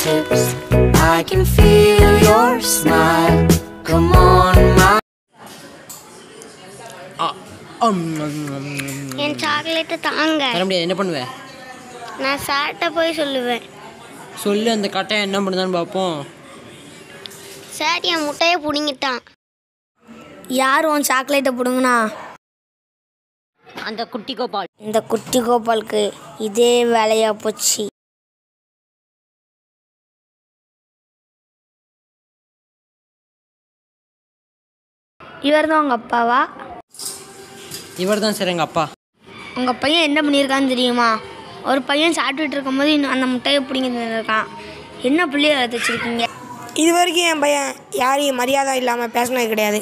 fingertips. I can feel your smile. Come on, my. என் சாக்லேட்டை தாங்க தர முடியாது என்ன பண்ணுவேன் நான் சார்ட்ட போய் சொல்லுவேன் சொல்லு அந்த கட்டையை என்ன பண்ணுதான்னு பார்ப்போம் சார் என் முட்டையை பிடுங்கிட்டான் யார் உன் சாக்லேட்டை பிடுங்கண்ணா அந்த குட்டி கோபால் இந்த குட்டி கோபாலுக்கு இதே வேலையா போச்சு இவர் தான் உங்கள் அப்பாவா இவர் தான் சார் எங்கள் அப்பா உங்கள் பையன் என்ன பண்ணியிருக்கான்னு தெரியுமா ஒரு பையன் சாப்பிட்டுட்டு இருக்கும்போது இன்னும் அந்த முட்டையை பிடிங்கி இருக்கான் என்ன பிள்ளைய வச்சுருக்கீங்க இது வரைக்கும் என் பையன் யாரையும் மரியாதை இல்லாமல் பேசினது கிடையாது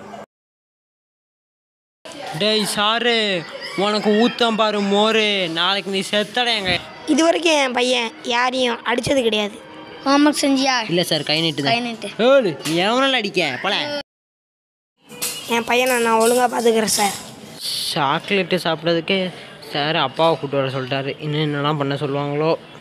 டேய் சாரு உனக்கு ஊத்தம் பாரு மோரு நாளைக்கு நீ செத்தடையாங்க இது வரைக்கும் என் பையன் யாரையும் அடித்தது கிடையாது ஹோம்ஒர்க் செஞ்சியா இல்லை சார் கை நீட்டு கை தான் நீட்டு ஏழு எவனால அடிக்க போல என் பையனை நான் ஒழுங்காக பார்த்துக்கிறேன் சார் சாக்லேட்டு சாப்பிட்றதுக்கே சார் அப்பாவை கூப்பிட்டு வர சொல்லிட்டாரு இன்னும் என்னெல்லாம் பண்ண சொல்லுவாங்களோ